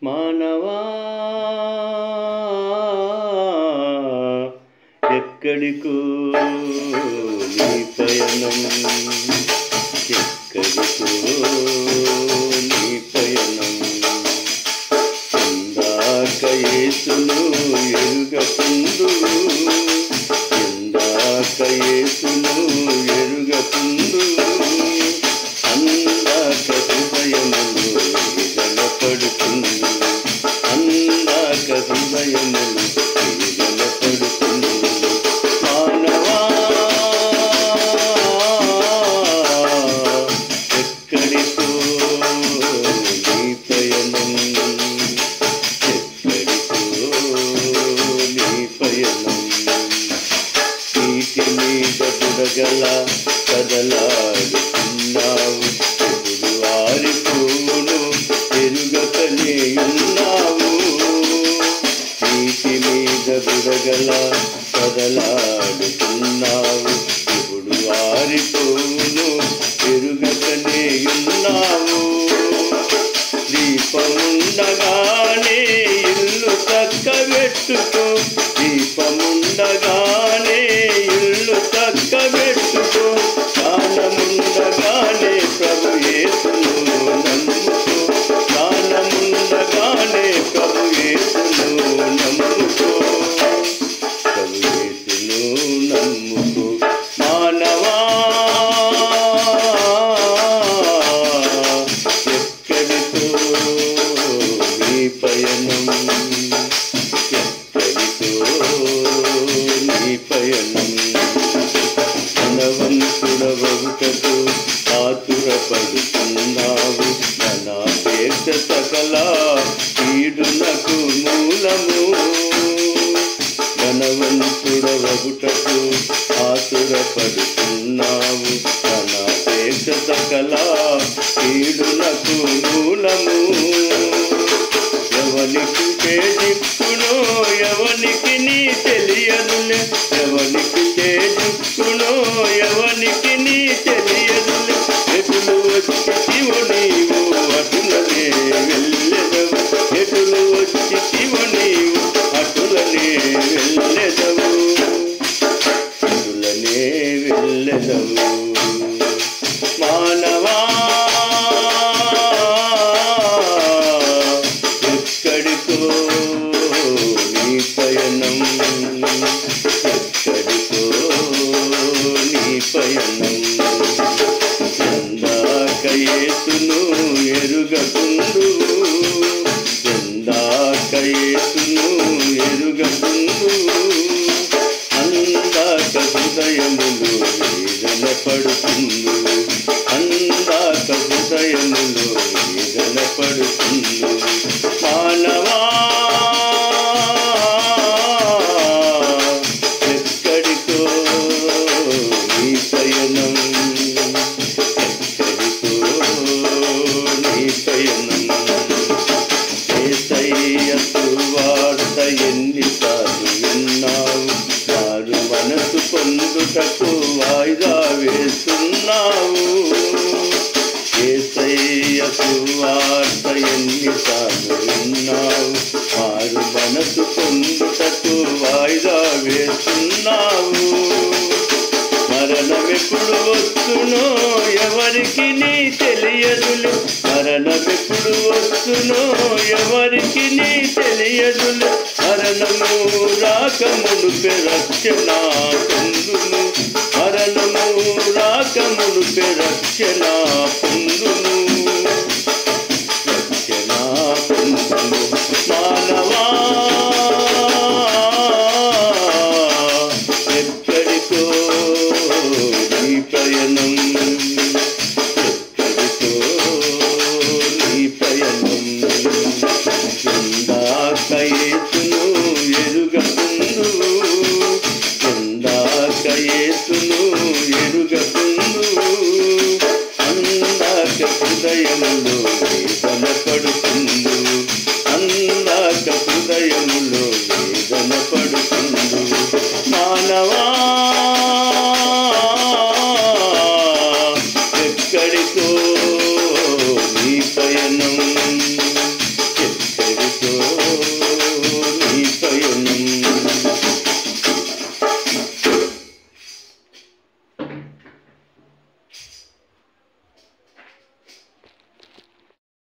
మానవా ఎక్కడికో నీ పయనం ఎక్కడికో నీ పయనం ఎందాక యేసును ఎరుగకుందు ఎందాక యేసును ఎరుగకుందు అందాక హృదయములు విగలపడుతుంది అందాక హృదయములు విగలపడుతుంది మానవా ఎక్కడికో నీ పయనం ఎక్కడికో నీ పయనం నీటి మీద బుడగల కదలాడుతున్నావు ఎప్పుడు ఆరిపోను ఎరుగకనే ఉన్నావు నీటి మీద బుడగల కదలాడుతున్నావు ఇప్పుడు ఆరిపోను ఎరుగకనే ఉన్నావు దీపముండగానే ఇల్లు చక్కబెట్టుకో దీపముండగానే ఇల్లు చక్కబెట్టుకో దానముండగానే ప్రభు యేసును నమ్ముకో దానముండగానే ప్రభు యేసును నమ్ముకో ప్రభు యేసును నమ్ముకో మానవా ఎక్కడికో నీ పయనం ఎక్కడికో నీ పయనం ధనవంతుడవగుటకు ఆతురపడుతున్నావు ధనాపేక్ష సకల కీడునకు మూలము ధనవంతుడవగుటకు ఆతురపడుతున్నావు ధనాపేక్ష సకల కీడునకు మూలము ఎవనికి చేజిక్కునో ఎవనికి నీ తెలియదులే ఎవనికి చేజిక్కునో ఎవనికి నీ తెలియదులే ఎటులు వచ్చి శివు నీవు అటులనే వెళ్ళెదవు ఎటులు వచ్చి శివు నీవు అటులనే వెళ్ళెదవు అటులనే వెళ్ళెదవు మానవా ఎక్కడికో నీ పయనం ఎక్కడికో నీ పయనం ఎందాక యేసును ఎరుగకుందు ఎందాక యేసును ఎరుగకుందు అందాక హృదయములు వేదన పడుతుంది అందాక హృదయములు వేదన పడుతుంది మానవా ఎక్కడికో నీ పయనం ఎక్కడికో నీ పయనం ఏసయ్య సువార్త ఎన్నిసార్లు విన్నావు వారు మనసు పొందుటకు వాయిదా వేస్తున్నావు ఏసయ్య సువార్త ఎన్నిసార్లు విన్నావు వారు మనసు పొందుటకు వాయిదా వేస్తున్నావు మరణమెప్పుడు వస్తునో ఎవరికి నీ తెలియదులే మరణమెప్పుడు వస్తునో ఎవరికి నీ తెలియదులే మరణము రాకమునుపే రక్షణ పొందును మరణము రాకమునుపే రక్షణ పొందును రక్షణ పొందును మానవా ఎక్కడికో నీ పయనం ఎక్కడికో నీ పయనం ఎందాక యేసును ఎరుగకుందు ఎందాక యేసును ఎరుగకుందు అందాక హృదయములో